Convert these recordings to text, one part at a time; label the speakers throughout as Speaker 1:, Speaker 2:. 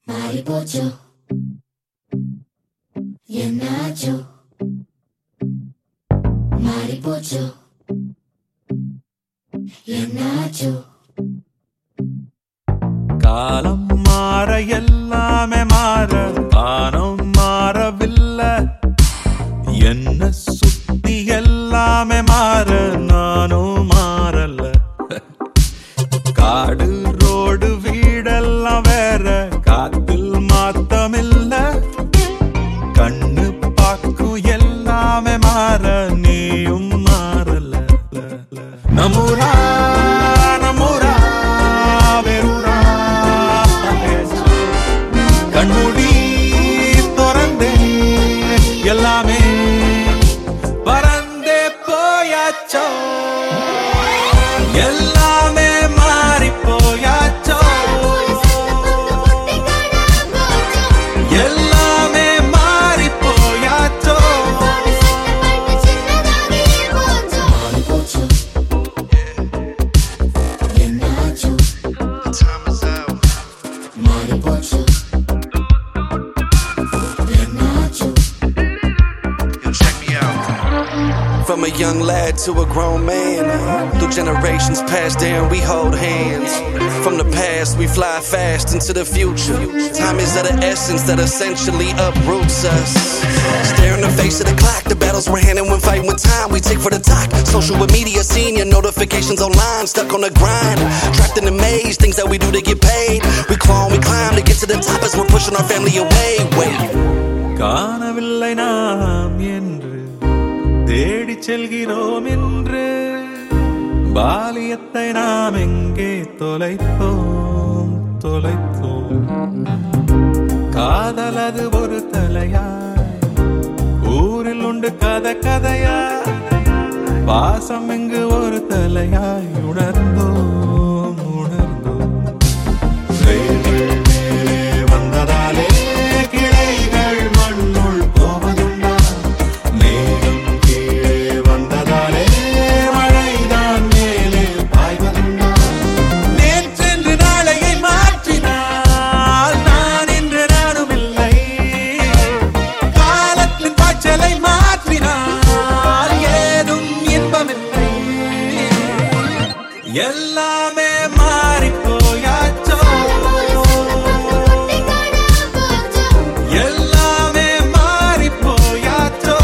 Speaker 1: மாறிப்போச்சோ என்னாச்சோ மாறிப்போச்சோ என்னாச்சோ
Speaker 2: காலம் மாற எல்லாமே மாற காலம் மாறவில்லை என்ன சுத்தி எல்லாமே மாற நானும் மாறல காடு ரோடு வீடெல்லாம் வேற காத்தில் மாத்தமில்ல கண்ணு பாக்கும் எல்லாமே மாற நீயும் மாறல நம்மூரா நம்மூரா வெறுரா கண்மூடி திறந்தே எல்லாமே பறந்தே போயாச்சோ எல்லாமே மாறி போயாச்சோ எல்லாமே மாறி போயாச்சோ
Speaker 1: மாறிப்போச்சோ என்னாச்சோ மாறிப்போச்சோ என்னாச்சோ
Speaker 3: From a young lad to a grown man, through generations passed down, we hold hands. From the past, we fly fast into the future. Time is of the essence that essentially uproots us. Stare in the face of the clock, the battles we're handing when fighting with time. We take for the talk. Social with media, seeing your notifications online, stuck on the grind. Trapped in the maze, things that we do to get paid. We claw, we climb to get to the top as we're pushing our family away. Wait.
Speaker 2: காணவில்லை நாம் என்று தேடிச் செல்கிறோம் என்று பாலியத்தை நாம் எங்கே தொலைத்தோம் தொலைத்தோம் காதல் அது ஒரு தலையாய் ஊரில் உண்டு கதை கதையா பாசம் இங்கு ஒரு தலையாய் உணர்ந்தோம் உணர்ந்தோம் வேர்கள் மேலே வந்ததாலே கிளைகள் மண்ணுள் போவதுண்டா மேகம் கீழே வந்ததாலே மழைதான் மேலே பாய்வதுண்டா நேற்றென்று நாளையை மாற்றினால் நான் இன்று நானும் இல்லை காலத்தின் பாய்ச்சலை மாற்றினால் ஏதும் இன்பமில்லை எல்லாமே மாறி போயாச்சோ எல்லாமே மாறி போயாச்சோ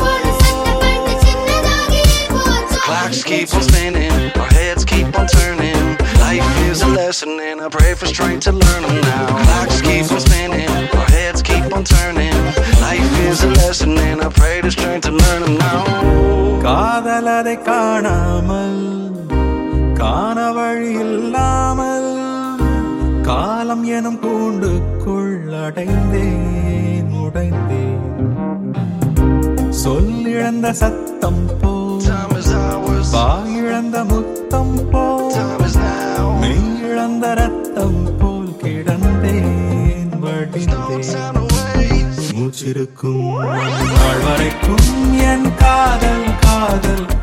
Speaker 3: Clocks keep on spinning, our heads keep on turning. Life is a lesson, and I pray for strength to learn them now. Clocks keep on spinning, our heads keep on turning. Life is a lesson, and I pray the strength to learn them now.
Speaker 2: காதல் அதை காணாமல் காண வழி இல்லாமல் காலம் எனும் கூண்டுக்குள் அடைந்தேன் உடைந்தேன் சொல்லிழந்த சத்தம் போ
Speaker 3: Time is ours,
Speaker 2: வாயிழந்த முத்தம் போ
Speaker 3: time is now.
Speaker 2: மெய்யிழந்த ரத்தம் போல் கிடந்தேன் வடிந்தேன்
Speaker 3: Sound away.
Speaker 2: மூச்சிருக்கும் நாள் வரைக்கும் என் காதல் காதல்